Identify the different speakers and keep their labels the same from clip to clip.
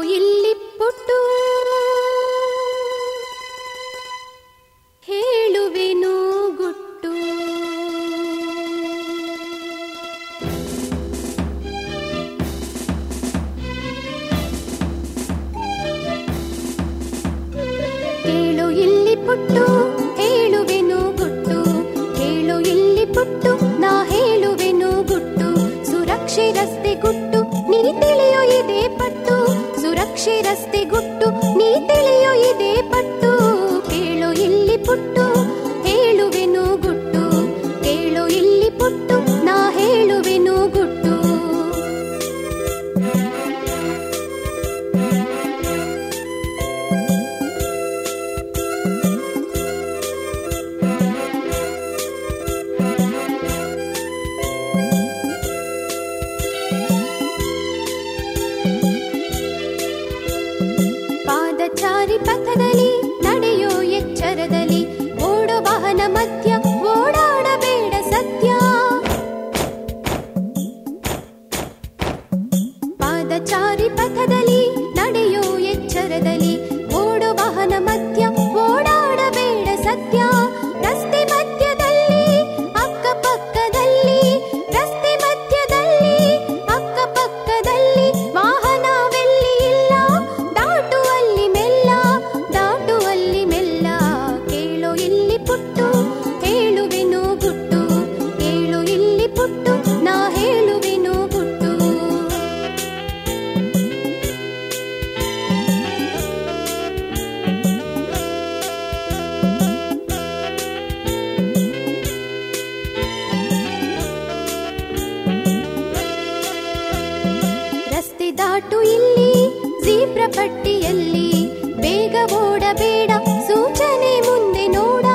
Speaker 1: ಇಲ್ಲಿ ಪುಟ್ಟು ಹೇಳುವೆನು ಗುಟ್ಟು ಕೇಳು ಇಲ್ಲಿ ಪುಟ್ಟು ಹೇಳುವೆನು ಗುಟ್ಟು ಕೇಳು ಇಲ್ಲಿ ಪುಟ್ಟು ನಾ ಹೇಳುವೆನು ಗುಟ್ಟು ಸುರಕ್ಷೆ ರಸ್ತೆ ಗುಟ್ಟು ನೀ ತಿಳಿಯೋ ಇದೆ ಪಟ್ಟು ಸುರಕ್ಷೆ ರಸ್ತೆ ಗುಟ್ಟು ನೀ ತಿಳಿಯೋ ಇದೆ ಪಟ್ಟು ಕೇಳು ಇಲ್ಲಿ ಪುಟ್ಟು ಹೇಳುವೆನು ಗುಟ್ಟು ಕೇಳು ಇಲ್ಲಿ ಪುಟ್ಟು ನಾ ಹೇಳುವೆನು ಗುಟ್ಟು ಪಾದಚಾರಿ ಪಥದಲ್ಲಿ ನಡೆಯೋ ಎಚ್ಚರದಲ್ಲಿ ಓಡೋ ವಾಹನ ಮಧ್ಯ ಓಡಾಡಬೇಡ ಸತ್ಯ ಪಾದಚಾರಿ ಪಥದಲ್ಲಿ ನಡೆಯೋ ಎಚ್ಚರದಲ್ಲಿ ಓಡೋ ವಾಹನ ಮಧ್ಯ ಓಡಾಡಬೇಡ ಸತ್ಯ ರಸ್ತೆ ಮಧ್ಯದಲ್ಲಿ ಅಕ್ಕಪಕ್ಕದಲ್ಲಿ ರಸ್ತೆ ಮಧ್ಯದಲ್ಲಿ ಅಕ್ಕಪಕ್ಕದಲ್ಲಿ ವಾಹನವೆಲ್ಲಿ ಇಲ್ಲ ದಾಟುವಲ್ಲಿ ಮೆಲ್ಲ ದಾಟುವಲ್ಲಿ ಮೆಲ್ಲ ಕೇಳೋ ಇಲ್ಲಿ ಪುಟ್ಟು ಹೇಳುವೆನು ಗುಟ್ಟು ಕೇಳು ಇಲ್ಲಿ ಪುಟ್ಟು ನಾ ಹೇಳುವೆನು ಗುಟ್ಟು ರಸ್ತೆ ದಾಟು ಇಲ್ಲಿ ಜೀಬ್ರ ಪಟ್ಟಿಯಲ್ಲಿ ಬೇಗ ಓಡಬೇಡ ಸೂಚನೆ ಮುಂದೆ ನೋಡ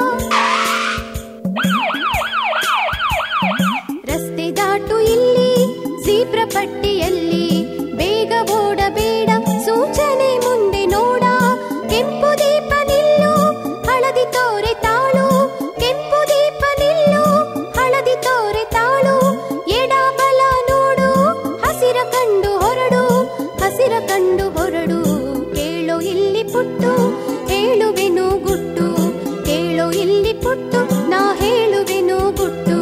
Speaker 1: ರಸ್ತೆ ದಾಟು ಇಲ್ಲಿ ಜೀಬ್ರ ಪಟ್ಟಿಯಲ್ಲಿ ಬೇಗ ಓಡಬೇಡ ಸೂಚನೆ ಮುಂದೆ ನೋಡ ಕೆಂಪು ದೀಪ ನಿಲ್ಲು ಹಳದಿ ತೋರೆ ತಾಳು ಕೆಂಪು ದೀಪ ನಿಲ್ಲು ಹಳದಿ ತೋರೆ ತಾಳು ಎಡ ಬಲ ನೋಡು ಹಸಿರ ಕಂಡು ಹೊರಡು ಹಸಿರ ಕಂಡು ಹೊರಡು ಕೇಳೋ ಇಲ್ಲಿ ಪುಟ್ಟು ಹೇಳುವೆನು ಗುಟ್ಟು ಕೇಳೋ ಇಲ್ಲಿ ಪುಟ್ಟು ನಾ ಹೇಳುವೆನು ಗುಟ್ಟು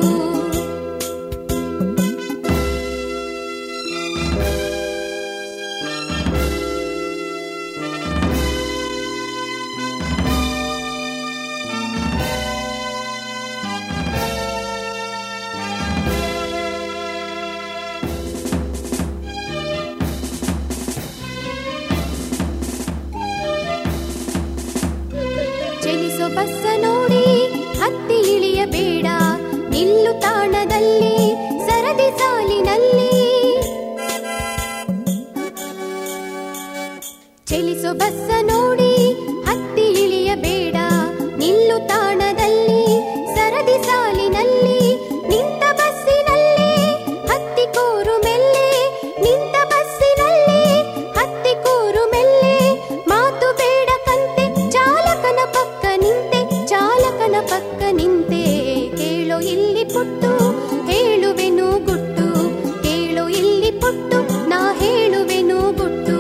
Speaker 1: ಚಲಿಸೋ ಬಸ್ಸ ನೋಡಿ ಹತ್ತಿ ಇಳಿಯಬೇಡ ನಿಲ್ಲು ತಾಣದಲ್ಲಿ ಸರದಿ ಸಾಲಿನಲ್ಲಿ ಚಲಿಸೋ ಬಸ್ಸ ನೋಡಿ ಹತ್ತಿ ಇಳಿಯಬೇಡ ನಿಲ್ಲು ತಾಣದಲ್ಲಿ ಸರದಿ ಸಾಲಿನಲ್ಲಿ ನಿಂತ ಬಸ್ಸಿನಲ್ಲಿ ಹತ್ತಿ ಕೂರು ಮೆಲ್ಲೆ ನಿಂತ ಬಸ್ಸಿನಲ್ಲಿ ಹತ್ತಿ ಕೂರು ಮೆಲ್ಲೆ ಮಾತು ಬೇಡ ಕಂತೆ ಚಾಲಕನ ಪಕ್ಕ ನಿಂತೆ ಚಾಲಕನ ಪಕ್ಕ ನಿಂತೆ ಕೇಳೋ ಇಲ್ಲಿ ಪುಟ್ಟು ಹೇಳುವೆನು ಗುಟ್ಟು ಕೇಳೋ ಇಲ್ಲಿ ಪುಟ್ಟು ನಾ ಹೇಳುವೆನು ಗುಟ್ಟು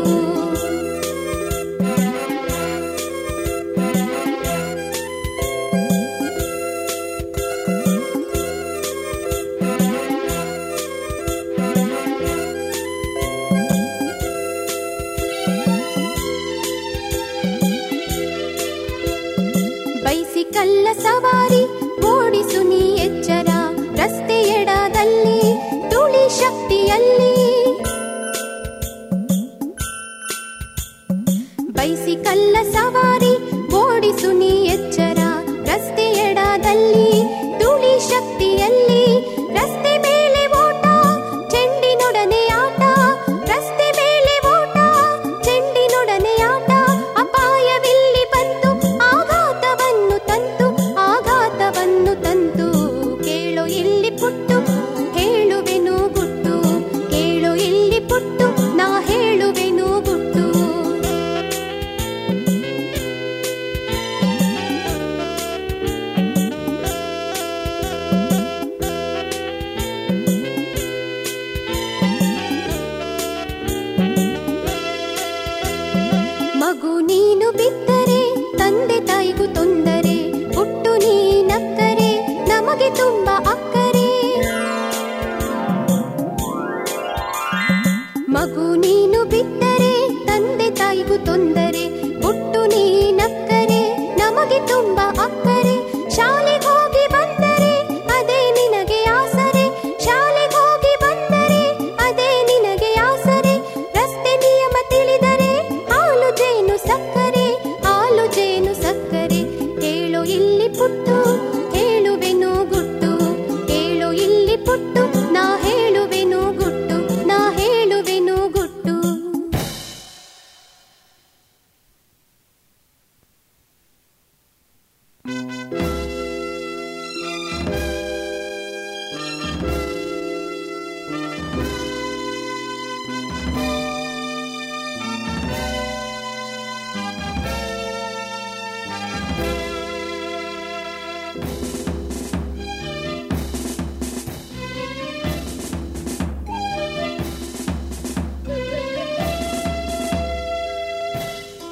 Speaker 1: ಬೈಸಿಕಲ್ಲ ಸವಾರಿ ಓಡಿಸು ನೀ ಎಚ್ಚರ ರಸ್ತೆ ಎಡದಲ್ಲಿ ತುಳಿ ಶಕ್ತಿಯಲ್ಲಿ ಬೈಸಿಕಲ್ಲ ಸವಾರಿ ಓಡಿಸು ನೀ ಎಚ್ಚರ ರಸ್ತೆ ಎಡದಲ್ಲಿ ತುಳಿ ಶಕ್ತಿಯಲ್ಲಿ ರಸ್ತೆ ಮೇಲೆ ಓಟ ಚೆಂಡಿನೊಡನೆ ಆಟ ರಸ್ತೆ ಮೇಲೆ ಓಟ ಚೆಂಡಿನೊಡನೆ ಆಟ ಅಪಾಯವಿಲ್ಲಿ ಬಂತು ಆಘಾತವನ್ನು ತಂತು ಆಘಾತವನ್ನು ತಂತು ಕೇಳೋ ಇಲ್ಲಿ ಪುಟ್ಟು ಹೇಳುವೆನು ಗುಟ್ಟು ಕೇಳೋ ಇಲ್ಲಿ ಪುಟ್ಟು ನಾ ಹೇಳುವೆನು ಗುಟ್ಟು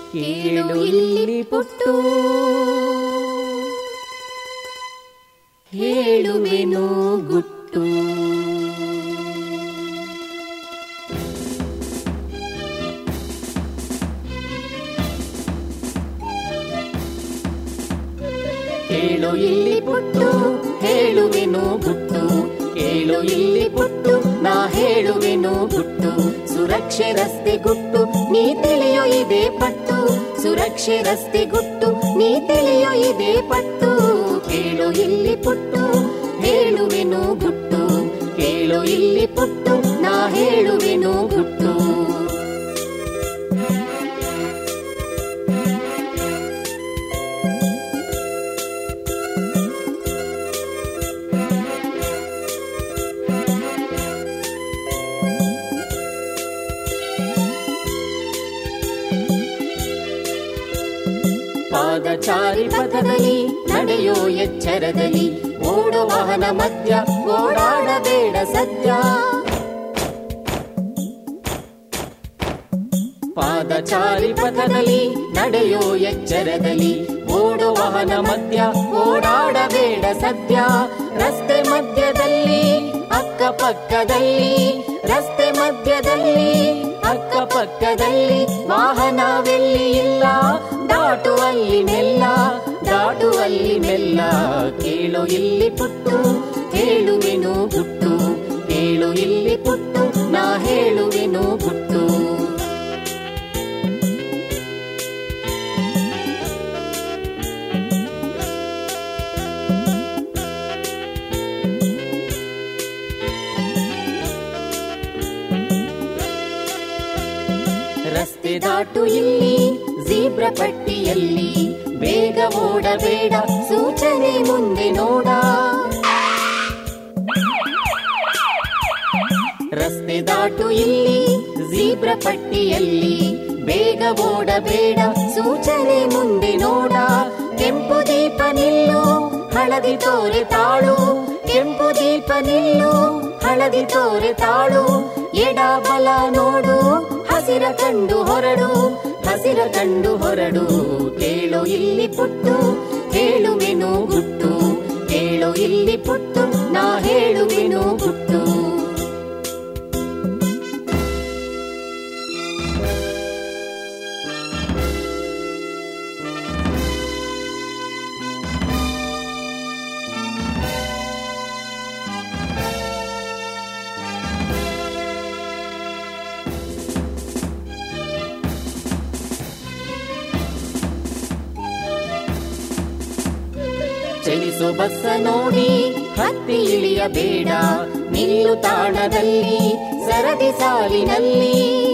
Speaker 1: ಕೇಳು ಇಲ್ಲಿ ಪುಟ್ಟು ಹೇಳುವೆನು ಗುಟ್ಟು ಕೇಳು ಇಲ್ಲಿ ಪುಟ್ಟು ಹೇಳುವೆನು ಗುಟ್ಟು ಕೇಳು ಇಲ್ಲಿ ಪುಟ್ಟು ನಾ ಹೇಳುವೆನು ಗುಟ್ಟು ಸುರಕ್ಷೆ ರಸ್ತೆ ಗುಟ್ಟು ನೀ ತಿಳಿಯೋ ಇದೆ ಪಟ್ಟು ಸುರಕ್ಷೆ ರಸ್ತೆ ಗುಟ್ಟು ನೀ ತಿಳಿಯೋ ಇದೆ ಪಟ್ಟು ಕೇಳು ಇಲ್ಲಿ ಪುಟ್ಟು ಹೇಳುವೆನು ಗುಟ್ಟು ಕೇಳು ಇಲ್ಲಿ ಪುಟ್ಟು ನಾ ಹೇಳುವೆನು ಗುಟ್ಟು ಪಾದಚಾರಿ ಪಥದಲ್ಲಿ ನಡೆಯೋ ಎಚ್ಚರದಲ್ಲಿ ಓಡೋ ವಾಹನ ಮಧ್ಯ ಓಡಾಡಬೇಡ ಸದ್ಯ ಪಾದಚಾರಿ ಪಥದಲ್ಲಿ ನಡೆಯೋ ಎಚ್ಚರದಲ್ಲಿ ಓಡೋ ವಾಹನ ಮಧ್ಯ ಓಡಾಡಬೇಡ ಸದ್ಯ ರಸ್ತೆ ಮಧ್ಯದಲ್ಲಿ ಅಕ್ಕಪಕ್ಕದಲ್ಲಿ ರಸ್ತೆ ಮಧ್ಯದಲ್ಲಿ ಅಕ್ಕಪಕ್ಕದಲ್ಲಿ ವಾಹನವೆಲ್ಲಿ ಇಲ್ಲ ದಾಟುವಲ್ಲಿ ಮೆಲ್ಲ ದಾಟುವಲ್ಲಿ ಮೆಲ್ಲ ಕೇಳು ಇಲ್ಲಿ ಪುಟ್ಟು ಹೇಳುವೆನು ಗುಟ್ಟು ಕೇಳು ಇಲ್ಲಿ ಪುಟ್ಟು ನಾ ಹೇಳುವೆನು ಗುಟ್ಟು ರಸ್ತೆ ದಾಟು ಇಲ್ಲಿ ಜೀಬ್ರ ಪಟ್ಟಿಯಲ್ಲಿ ಬೇಗ ಓಡಬೇಡ ಸೂಚನೆ ಮುಂದೆ ನೋಡ ರಸ್ತೆ ದಾಟು ಇಲ್ಲಿ ಜೀಬ್ರ ಪಟ್ಟಿಯಲ್ಲಿ ಬೇಗ ಓಡಬೇಡ ಸೂಚನೆ ಮುಂದೆ ನೋಡ ಕೆಂಪು ದೀಪ ನಿಲ್ಲು ಹಳದಿ ತೋರೆ ತಾಳು ಕೆಂಪು ದೀಪ ನಿಲ್ಲು ಹಳದಿ ತೋರೆ ತಾಳು ಎಡ ಬಲ ನೋಡು ಹಸಿರ ಕಂಡು ಹೊರಡು ಹಸಿರ ಕಂಡು ಹೊರಡು ಕೇಳು ಇಲ್ಲಿ ಪುಟ್ಟು ಹೇಳುವೆನು ಗುಟ್ಟು ಕೇಳು ಇಲ್ಲಿ ಪುಟ್ಟು ನಾ ಹೇಳುವೆನು ಗುಟ್ಟು ಚಲಿಸೋ ಬಸ್ಸ ನೋಡಿ ಹತ್ತಿ ಇಳಿಯಬೇಡ ನಿಲ್ಲು ತಾಣದಲ್ಲಿ ಸರದಿ ಸಾಲಿನಲ್ಲಿ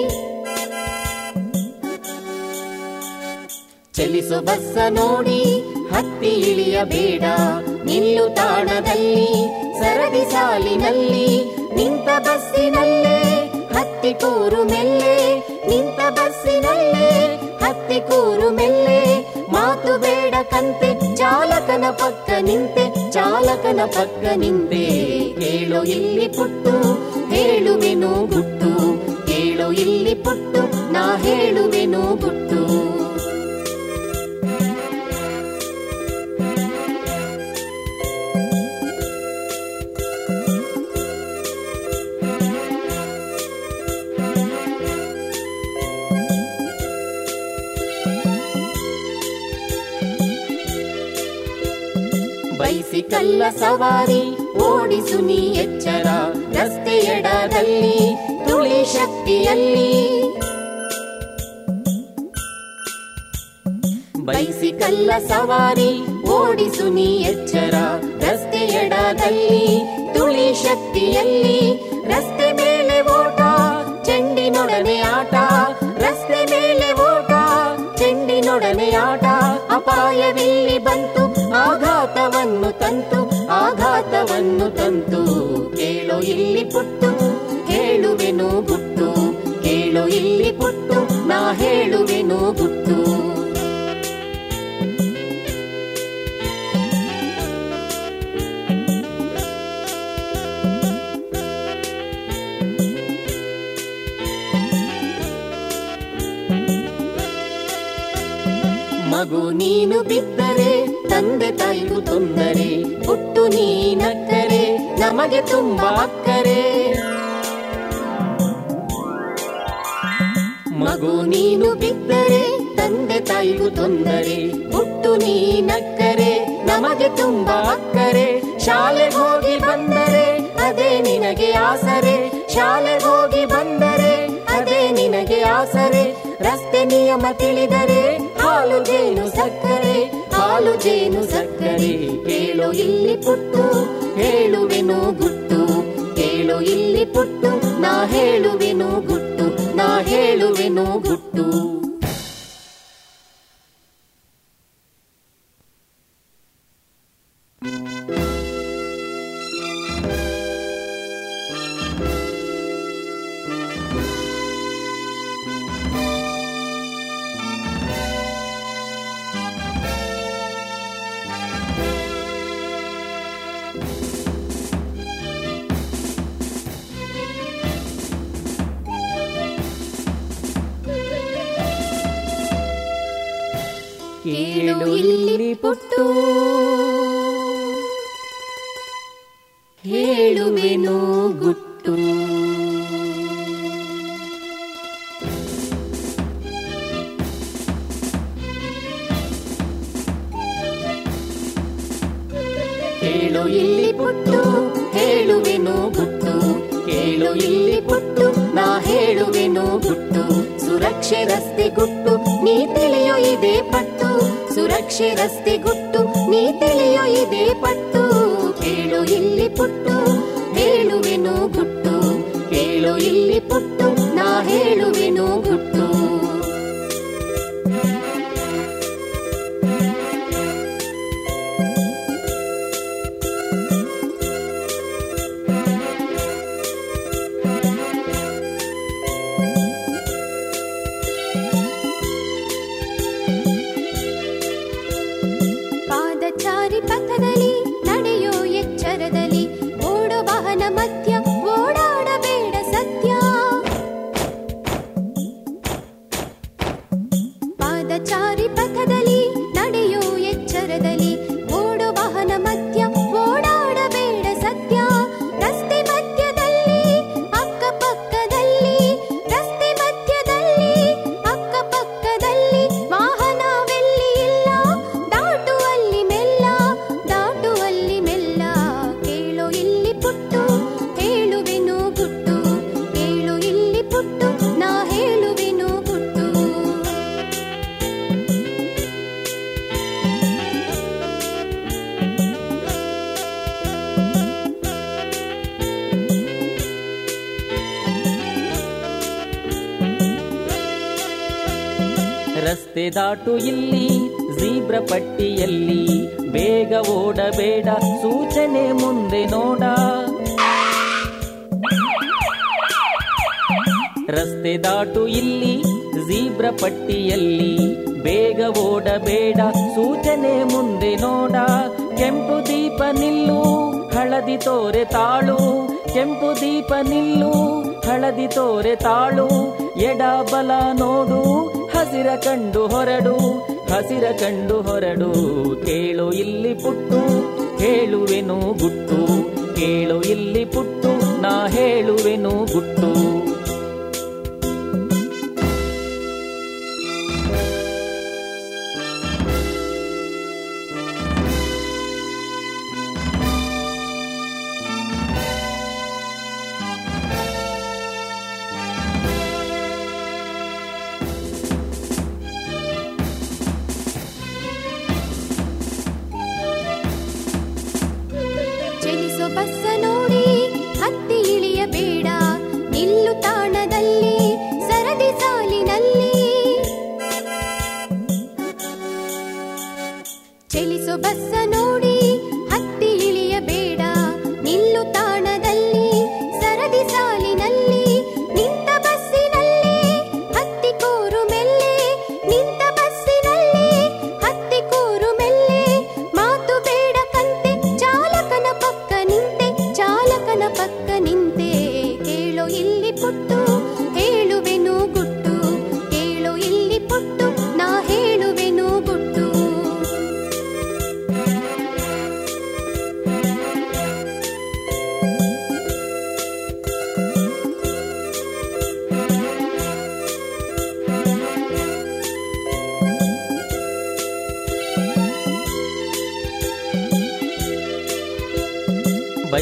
Speaker 1: ಚಲಿಸೋ ಬಸ್ಸ ನೋಡಿ ಹತ್ತಿ ಇಳಿಯಬೇಡ ನಿಲ್ಲು ತಾಣದಲ್ಲಿ ಸರದಿ ಸಾಲಿನಲ್ಲಿ ನಿಂತ ಬಸ್ಸಿನಲ್ಲೇ ಹತ್ತಿ ಕೂರು ಮೆಲ್ಲೆ ನಿಂತ ಬಸ್ಸಿನಲ್ಲೇ ಹತ್ತಿ ಕೂರು ಮೆಲ್ಲೆ ಮಾತು ಬೇಡ ಕಂತೆ ಚಾಲಕನ ಪಕ್ಕ ನಿಂತೆ ಚಾಲಕನ ಪಕ್ಕ ನಿಂತೆ ಕೇಳು ಇಲ್ಲಿ ಪುಟ್ಟು ಹೇಳುವೆನು ಗುಟ್ಟು ಕೇಳು ಇಲ್ಲಿ ಪುಟ್ಟು ನಾ ಹೇಳುವೆನು ಗುಟ್ಟು ಬೈಸಿಕಲ್ಲ ಸವಾರಿ ಓಡಿಸು ನೀ ಎಚ್ಚರ ರಸ್ತೆ ಎಡದಲ್ಲಿ ತುಳಿ ಶಕ್ತಿಯಲ್ಲಿ ಬೈಸಿಕಲ್ಲ ಸವಾರಿ ಓಡಿಸು ನೀ ಎಚ್ಚರ ರಸ್ತೆ ಎಡದಲ್ಲಿ ತುಳಿ ಶಕ್ತಿಯಲ್ಲಿ ರಸ್ತೆ ಮೇಲೆ ಓಟ ಚೆಂಡಿನೊಡನೆ ಆಟ ರಸ್ತೆ ಮೇಲೆ ಓಟ ಚೆಂಡಿನೊಡನೆ ಆಟ ಅಪಾಯವಿಲ್ಲಿ ಬಂತು ಆಘಾತವನ್ನು ತಂತು ಆಘಾತವನ್ನು ತಂತು ಕೇಳು ಇಲ್ಲಿ ಪುಟ್ಟು ಹೇಳುವೆನು ಗುಟ್ಟು ಕೇಳು ಇಲ್ಲಿ ಪುಟ್ಟು ನಾ ಹೇಳುವೆನು ಗುಟ್ಟು ಮಗು ನೀನು ಬಿದ್ದರೆ ತಂದೆ ತಾಯಿಗೂ ತೊಂದರೆ ಹುಟ್ಟು ನೀನಕ್ಕರೆ ನಮಗೆ ತುಂಬಾ ಅಕ್ಕರೆ ಮಗು ನೀನು ಬಿದ್ದರೆ ತಂದೆ ತಾಯಿಗೂ ತೊಂದರೆ ಹುಟ್ಟು ನೀನಕ್ಕರೆ ನಮಗೆ ತುಂಬಾ ಅಕ್ಕರೆ ಶಾಲೆಗೆ ಹೋಗಿ ಬಂದರೆ ಅದೇ ನಿನಗೆ ಆಸರೆ ಶಾಲೆಗೆ ಹೋಗಿ ಬಂದರೆ ಅದೇ ನಿನಗೆ ಆಸರೆ ರಸ್ತೆ ನಿಯಮ ತಿಳಿದರೆ ಹಾಲು ಜೇನು ಸಕ್ಕರೆ ಹಾಲು ಜೇನು ಸಕ್ಕರೆ ಕೇಳು ಇಲ್ಲಿ ಪುಟ್ಟು ಹೇಳುವೆನು ಗುಟ್ಟು ಕೇಳು ಇಲ್ಲಿ ಪುಟ್ಟು ನಾ ಹೇಳುವೆನು ಗುಟ್ಟು ನಾ ಹೇಳುವೆನು ಗುಟ್ಟು ಕೇಳು ಇಲ್ಲಿ ಪುಟ್ಟು ಹೇಳುವೆನು ಗುಟ್ಟು ಕೇಳು ಇಲ್ಲಿ ಪುಟ್ಟು ಹೇಳುವೆನು ಗುಟ್ಟು ಕೇಳು ಇಲ್ಲಿ ಪುಟ್ಟು ನಾ ಹೇಳುವೆನು ಗುಟ್ಟು ಸುರಕ್ಷೆ ರಸ್ತೆ ಗುಟ್ಟು ನೀ ತಿಳಿಯೋ ಇದೆ ಪಟ್ಟು ಸುರಕ್ಷೆ ರಸ್ತೆ ಗುಟ್ಟು ನೀ ತಿಳಿಯೋ ಇದೆ ಪಟ್ಟು ಕೇಳು ಇಲ್ಲಿ ಪುಟ್ಟು ಹೇಳುವೆನು ಗುಟ್ಟು ಕೇಳು ಇಲ್ಲಿ ಪುಟ್ಟು ನಾ ಹೇಳುವೆನು ಗುಟ್ಟು
Speaker 2: ಪಾದಚಾರಿ ಪಥದಲ್ಲಿ ನಡೆಯೋ ಎಚ್ಚರದಲ್ಲಿ ಓಡೋ ವಾಹನ ಮಧ್ಯ ಓಡಾಡಬೇಡ ಸತ್ಯ ಪಾದಚಾರಿ ಪಥದಲ್ಲಿ ನಡೆಯೋ ಎಚ್ಚರದಲ್ಲಿ ಓಡೋ ವಾಹನ ಮಧ್ಯ ಓಡಾಡಬೇಡ ಸತ್ಯ ರಸ್ತೆ ಮಧ್ಯದಲ್ಲಿ ಅಕ್ಕಪಕ್ಕದಲ್ಲಿ ರಸ್ತೆ ಮಧ್ಯದಲ್ಲಿ ಅಕ್ಕಪಕ್ಕದಲ್ಲಿ ವಾಹನವೆಲ್ಲಿ ಇಲ್ಲ ದಾಟುವಲ್ಲಿ ಮೆಲ್ಲ ದಾಟುವಲ್ಲಿ ಮೆಲ್ಲ ಕೇಳು ಇಲ್ಲಿ ಪುಟ್ಟು ಹೇಳುವೆನು ಗುಟ್ಟು ಕೇಳು ಇಲ್ಲಿ ಪುಟ್ಟು ನಾ ಹೇಳುವೆನು ಗುಟ್ಟು
Speaker 3: ರಸ್ತೆ ದಾಟು ಇಲ್ಲಿ ಜೀಬ್ರ ಪಟ್ಟಿಯಲ್ಲಿ ಬೇಗ ಓಡಬೇಡ ಸೂಚನೆ ಮುಂದೆ ನೋಡ ರಸ್ತೆ ದಾಟು ಇಲ್ಲಿ ಜೀಬ್ರ ಪಟ್ಟಿಯಲ್ಲಿ ಬೇಗ ಓಡಬೇಡ ಸೂಚನೆ ಮುಂದೆ ನೋಡ ಕೆಂಪು ದೀಪ ನಿಲ್ಲು ಹಳದಿ ತೋರೆ ತಾಳು ಕೆಂಪು ದೀಪ ನಿಲ್ಲು ಹಳದಿ ತೋರೆ ತಾಳು ಎಡ ಬಲ ನೋಡು ಹಸಿರ ಕಂಡು ಹೊರಡು ಹಸಿರ ಕಂಡು ಹೊರಡು ಕೇಳು ಇಲ್ಲಿ ಪುಟ್ಟು ಹೇಳುವೆನು ಗುಟ್ಟು ಕೇಳು ಇಲ್ಲಿ ಪುಟ್ಟು ನಾ ಹೇಳುವೆನು ಗುಟ್ಟು
Speaker 2: ಚಲಿಸೋ ಬಸ್ಸ ನೋಡಿ ಹತ್ತಿ ಇಳಿಯಬೇಡ ನಿಲ್ಲು ತಾಣದಲ್ಲಿ ಸರದಿ ಸಾಲಿನಲ್ಲಿ ಚಲಿಸೋ ಬಸ್ಸ ನೋಡಿ ಹತ್ತಿ ಇಳಿಯಬೇಡ ನಿಲ್ಲು ತಾಣದಲ್ಲಿ ಸರದಿ ಸಾಲಿನಲ್ಲಿ ನಿಂತ ಬಸ್ಸಿನಲ್ಲಿ ಹತ್ತಿ ಕೂರು ಮೆಲ್ಲೆ ನಿಂತ ಬಸ್ಸಿನಲ್ಲಿ ಹತ್ತಿ ಕೂರು ಮೆಲ್ಲೆ ಮಾತು ಬೇಡ ಕಂತೆ ಚಾಲಕನ ಪಕ್ಕ ನಿಂತೆ ಚಾಲಕನ ಪಕ್ಕ ನಿಂತೆ ಕೇಳೋ ಇಲ್ಲಿ ಪುಟ್ಟು ಹೇಳುವೆನು ಗುಟ್ಟು ಕೇಳೋ ಇಲ್ಲಿ ಪುಟ್ಟು ನಾ ಹೇಳುವೆನು ಗುಟ್ಟು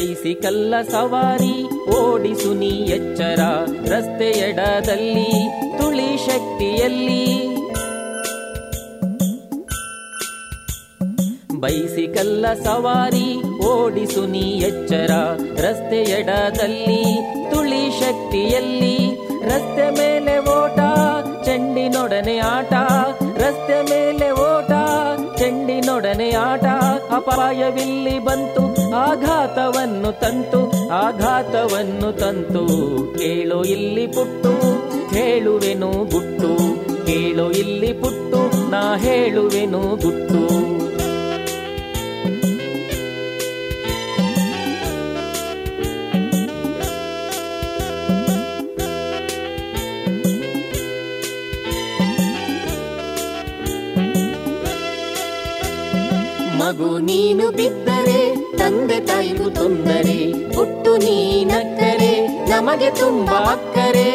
Speaker 3: ಬೈಸಿಕಲ್ಲ ಸವಾರಿ ಓಡಿಸು ನೀ ಎಚ್ಚರ ರಸ್ತೆ ಎಡದಲ್ಲಿ ತುಳಿ ಶಕ್ತಿಯಲ್ಲಿ ಬೈಸಿಕಲ್ಲ ಸವಾರಿ ಓಡಿಸು ನೀ ಎಚ್ಚರ ರಸ್ತೆ ಎಡದಲ್ಲಿ ತುಳಿ ಶಕ್ತಿಯಲ್ಲಿ ರಸ್ತೆ ಮೇಲೆ ಓಟ ಚೆಂಡಿನೊಡನೆ ಆಟ ರಸ್ತೆ ಮೇಲೆ ಓಟ ಚೆಂಡಿನೊಡನೆ ಆಟ ಅಪಾಯವಿಲ್ಲಿ ಬಂತು ಆಘಾತವನ್ನು ತಂತು ಆಘಾತವನ್ನು ತಂತು ಕೇಳೋ ಇಲ್ಲಿ ಪುಟ್ಟು ಹೇಳುವೆನು ಗುಟ್ಟು ಕೇಳೋ ಇಲ್ಲಿ ಪುಟ್ಟು ನಾ ಹೇಳುವೆನು ಗುಟ್ಟು
Speaker 1: ಮಗು ನೀನು ಬಿದ್ದರೆ ತಂದೆ ತಾಯಿಗೂ ತೊಂದರೆ ಹುಟ್ಟು ನೀನಕ್ಕರೆ ನಮಗೆ ತುಂಬಾ ಅಕ್ಕರೆ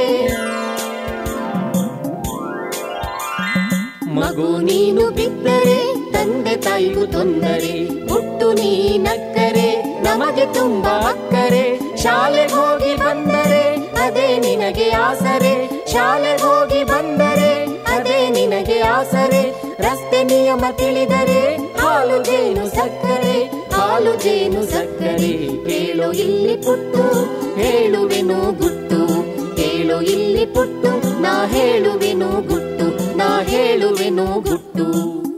Speaker 1: ಮಗು ನೀನು ಬಿದ್ದರೆ ತಂದೆ ತಾಯಿಗೂ ತೊಂದರೆ ಹುಟ್ಟು ನೀನಕ್ಕರೆ ನಮಗೆ ತುಂಬಾ ಅಕ್ಕರೆ ಶಾಲೆಗೆ ಹೋಗಿ ಬಂದರೆ ಅದೇ ನಿನಗೆ ಆಸರೆ ಶಾಲೆಗೆ ಹೋಗಿ ಬಂದರೆ ಅದೇ ನಿನಗೆ ಆಸರೆ ರಸ್ತೆ ನಿಯಮ ತಿಳಿದರೆ ಹಾಲು ಜೇನು ಸಕ್ಕರೆ ಹಾಲು ಜೇನು ಸಕ್ಕರೆ ಕೇಳು ಇಲ್ಲಿ ಪುಟ್ಟು ಹೇಳುವೆನು ಗುಟ್ಟು ಕೇಳು ಇಲ್ಲಿ ಪುಟ್ಟು ನಾ ಹೇಳುವೆನು ಗುಟ್ಟು ನಾ ಹೇಳುವೆನು ಗುಟ್ಟು